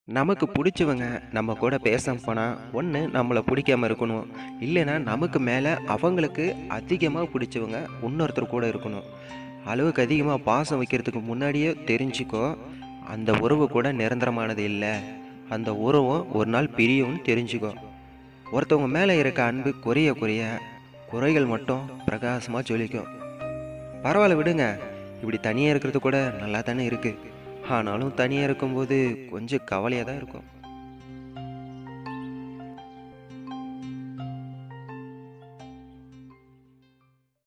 நமக்கு பிடிச்சவங்க நம்ம கூட பேசாம போனால் ஒன்று நம்மளை பிடிக்காம இருக்கணும் இல்லைன்னா நமக்கு மேலே அவங்களுக்கு அதிகமாக பிடிச்சவங்க இன்னொருத்தர் கூட இருக்கணும் அளவுக்கு அதிகமாக பாசம் வைக்கிறதுக்கு முன்னாடியே தெரிஞ்சுக்கோ அந்த உறவு கூட நிரந்தரமானது இல்லை அந்த உறவும் ஒரு நாள் பிரியும்னு தெரிஞ்சுக்கோ ஒருத்தவங்க மேலே இருக்க அன்பு குறைய குறைய குறைகள் மட்டும் பிரகாசமாக ஜொலிக்கும் பரவாயில்ல விடுங்க இப்படி தனியாக இருக்கிறது கூட நல்லா தானே இருக்குது ஆனாலும் தனியாக இருக்கும்போது கொஞ்சம் கவலையாக தான் இருக்கும்